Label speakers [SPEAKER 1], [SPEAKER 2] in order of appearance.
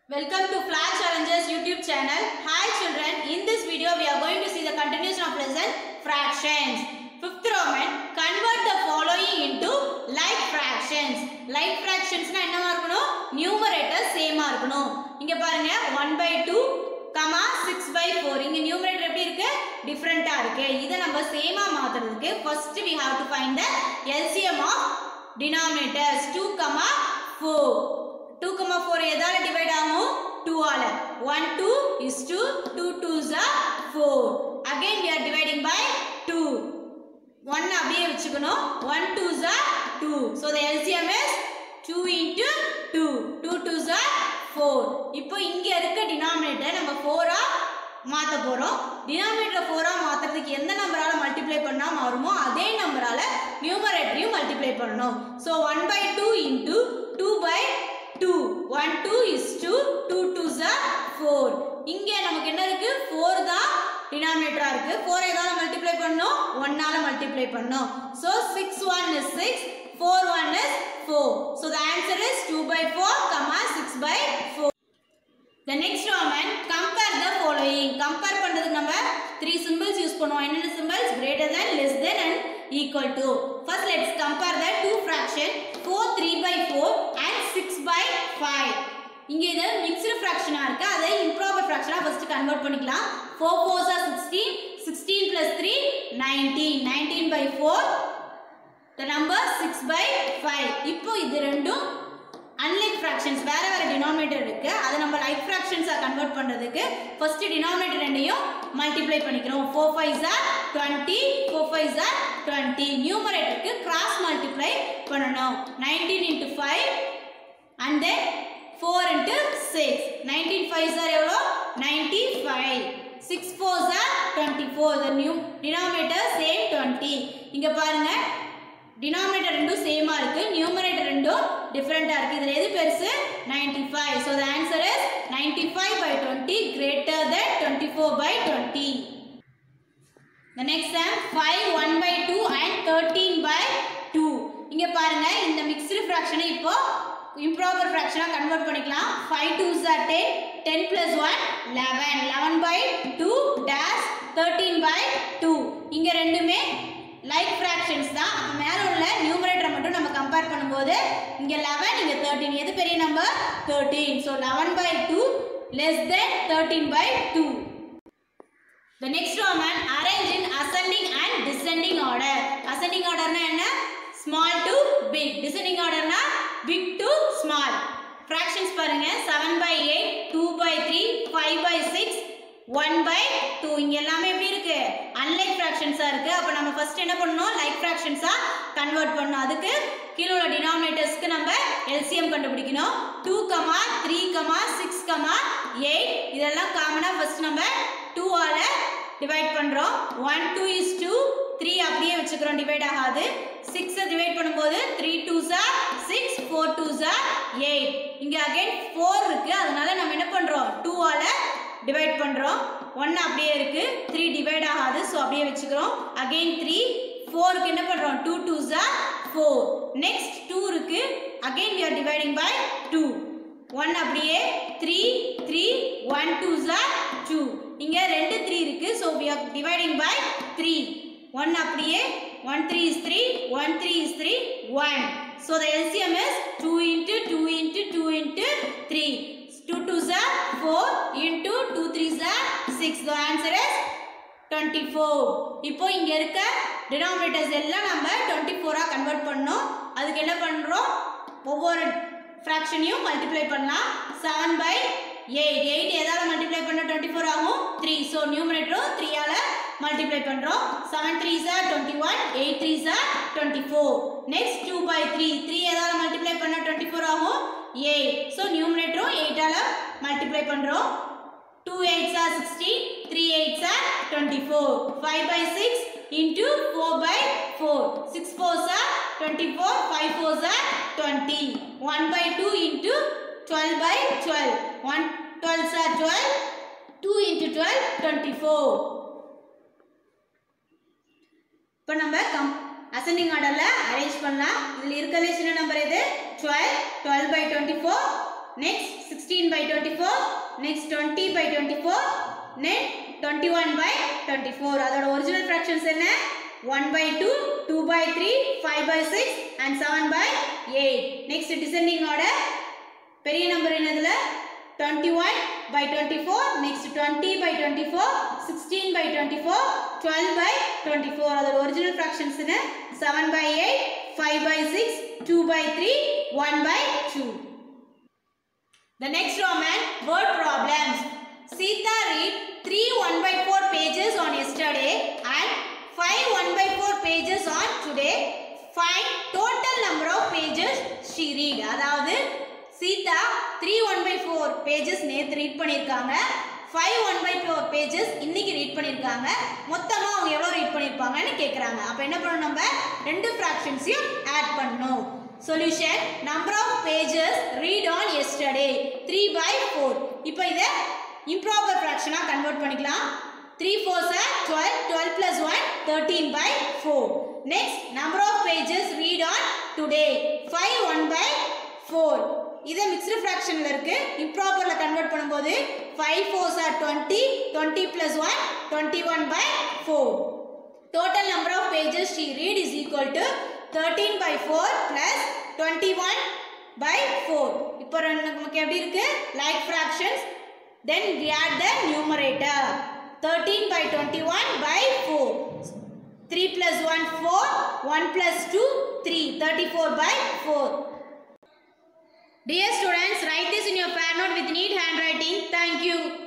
[SPEAKER 1] Welcome to Flag Challenges YouTube channel. Hi children, in this video we are going to see the continuation of lesson fractions. Fifth Roman, convert the following into like fractions. Like fractions னா என்னவா இருக்கணும் numerator same ஆ இருக்கணும் இங்க பாருங்க 1 by 2 comma 6 by 4 இங்க numerator எப்படி இருக்கு டிஃபரெண்டா இருக்கு இதை நம்ம சேமா மாத்துறதுக்கு first we have to find the LCM of denominators 2 comma 4 2 comma 4 எதால டிவைட் ஆகும் 2 ஆல 1 2 is 2 2 2s are 4 again we are dividing by 2 1 அப்படியே வச்சுக்கணும் 1 2s are 2 so the LCM is 2 into 2 2 2s are 4 இப்போ இங்க இருக்க டினாமினேட்டர் நம்ம 4 ஆ மாத்த போறோம் டினாமினேட்டர் 4 ஆ மாத்துறதுக்கு எந்த நம்பரால மல்டிப்ளை பண்ணா மாறுமோ அதே நம்பரால நியூமரேட்டரையும் மல்டிப்ளை பண்ணணும் so 1 by 2 into 2 by 2 1 2 is 2 2 2s are 4 இங்க நமக்கு என்ன இருக்கு 4 தான் டினாமினேட்டரா இருக்கு 4 எதால மல்டிப்ளை பண்ணனும் 1 ஆல மல்டிப்ளை பண்ணனும் so 6 1 is 6 4 1 is 4 so the answer is 2 by 4 comma 6 by 4 The next one compare the following compare பண்றதுக்கு நம்ம three symbols யூஸ் பண்ணுவோம் என்னென்ன symbols greater than less than and equal to first let's compare the two fraction 4 3 by 4 and 6 by 5 இங்க இது mixed ஃபிராக்ஷனா இருக்கு அதை improper ஃபிராக்ஷனா first convert பண்ணிக்கலாம் 4 4s are 16 16 plus 3 19 19 by 4 the number 6 by 5 இப்போ இது ரெண்டும் அன்லைக் ஃப்ராக்ஷன்ஸ் வேற வேற டினாமினேட்டர் இருக்கு அதை நம்ம லைக் ஃப்ராக்ஷன்ஸா கன்வெர்ட் பண்றதுக்கு ஃபர்ஸ்ட் டினாமினேட்டர் ரெண்டையும் மல்டிப்ளை பண்ணிக்கிறோம் 4 5s are 20 4 5s are 20 நியூமரேட்டருக்கு கிராஸ் மல்டிப்ளை பண்ணணும் 19 into 5 and then 4 into 6 19 5s are எவ்வளோ 95 6 4s are 24 the new denominator same 20 இங்க பாருங்க டினாமினேட்டர் ரெண்டும் சேமா இருக்கு நியூமரேட்டர் ரெண்டும் டிஃபரெண்டா இருக்கு இதுல எது பெருசு 95 so the answer is 95 by 20 greater than 24 by 20 the next sum 5 1 by 2 and 13 by 2 இங்க பாருங்க இந்த மிக்ஸ்டு ஃபிராக்ஷனை இப்போ இம்ப்ராப்பர் ஃபிராக்ஷனா கன்வெர்ட் பண்ணிக்கலாம் 5 2s are 10 10 plus 1 11 11 by 2 dash 13 by 2 இங்க ரெண்டுமே லைக் ஃப்ராக்ஷன்ஸ் தான் அப்ப மேல உள்ள நியூமரேட்டரை மட்டும் நம்ம கம்பேர் பண்ணும்போது இங்க 11 இங்க 13 எது பெரிய number 13 so 11 by 2 less than 13 by 2 The next one arrange in ascending and descending order. Ascending order னா என்ன small to big. Descending order னா big to small. Fractions பாருங்க 7 by 8, 2 by 3, 5 by 6, 1 by 2 இங்க எல்லாமே எப்படி இருக்கு unlike fractions ஆ இருக்கு அப்ப நம்ம ஃபர்ஸ்ட் என்ன பண்ணணும் like fractions ஆ கன்வெர்ட் பண்ணணும் அதுக்கு கீழ உள்ள டினாமினேட்டர்ஸ்க்கு நம்ம LCM கண்டுபிடிக்கணும் 2 கமா 3 கமா 6 கமா 8 இதெல்லாம் காமனா ஃபர்ஸ்ட் நம்ம 2 ஆல டிவைட் பண்றோம் 1 2 is 2 3 அப்படியே வச்சுக்கிறோம் டிவைட் ஆகாது 6 டிவைட் பண்ணும்போது 3 2s are 6 4 2s are 8 இங்க அகைன் 4 இருக்கு அதனால நம்ம என்ன பண்றோம் 2 ஆல டிவைட் பண்றோம் 1 அப்படியே இருக்கு 3 டிவைட் ஆகாது சோ அப்படியே வச்சுக்கிறோம் அகைன் 3 4 க்கு என்ன பண்றோம் 2 2s are 4 நெக்ஸ்ட் 2 இருக்கு again we are dividing by 2 1 அப்படியே 3 3 1 2s are 2 இங்க ரெண்டு 3 இருக்கு so we are dividing by 3 1 அப்படியே 1 3 is 3 1 3 is 3 1 so the LCM is 2 into 2 into 2 into 3 2 2s are 4 into 2 3s are 6 the answer is 24 இப்போ இங்க இருக்க denominators எல்லாம் நம்ம 24 ஆ கன்வெர்ட் பண்ணோம் அதுக்கு என்ன பண்றோம் ஒவ்வொரு ஃப்ராக்ஷனையும் மல்டிப்ளை பண்ணலாம் 7 by 8 8 எதால மல்டிப்ளை பண்ணா 24 ஆகும் 3 so நியூமரேட்டரும் 3 ஆல மல்டிப்ளை பண்றோம் 7 3s are 21 8 3s are 24 next 2 by 3 3 எதால மல்டிப்ளை பண்ணா 24 ஆகும் 8 so நியூமரேட்டரும் 8 ஆல மல்டிப்ளை பண்றோம் 2 8s are 16 3 8s are 24 5 by 6 into 4 by 4 6 4s are 24 5 4s are 20 1 by 2 into 12 by 12 1 12s are 12 2 into 12 24 இப்போ நம்ம கம் அசெண்டிங் ஆர்டரில் அரேஞ்ச் பண்ணலாம் இதில் இருக்கலே சின்ன நம்பர் எது 12 12 by 24 next 16 by 24 next 20 by 24 next 21 by 24 அதோட original fractions என்ன 1 by 2 2 by 3 5 by 6 and 7 by 8 next descending order பெரிய நம்பர் என்னதுல 21 by 24 next 20 by 24 16 by 24 12 by 24 அதோட original fractions என்ன 7 by 8 5 by 6 2 by 3 1 by 2 the next Roman word problems Sita read 3 1 by 4 pages on yesterday and 5 1 by 4 pages on today find total number of pages she read அதாவது Sita three one by four pages நேற்று read பண்ணியிருக்காங்க five one by four pages இன்னைக்கு read பண்ணியிருக்காங்க மொத்தமாக அவங்க எவ்வளோ read பண்ணியிருப்பாங்கன்னு கேட்குறாங்க அப்போ என்ன பண்ணணும் நம்ம ரெண்டு ஃப்ராக்ஷன்ஸையும் ஆட் பண்ணணும் solution number of pages read on yesterday three by four இப்போ இதை இம்ப்ராப்பர் ஃப்ராக்ஷனாக கன்வெர்ட் பண்ணிக்கலாம் three four sir twelve twelve plus one thirteen by four next number of pages read on today five one by four இதை mixed ஃப்ராக்ஷனில் இருக்கு இம்ப்ராப்பரில் convert பண்ணும்போது five fours are twenty twenty plus one twenty one by four total number of pages she read is equal to thirteen by four plus twenty one by four இப்போ நமக்கு எப்படி இருக்கு like fractions then we add the numerator 13 by 21 by 4 3 plus 1 4 1 plus 2 3 34 by 4 Dear students, write this in your pair note with neat handwriting. Thank you.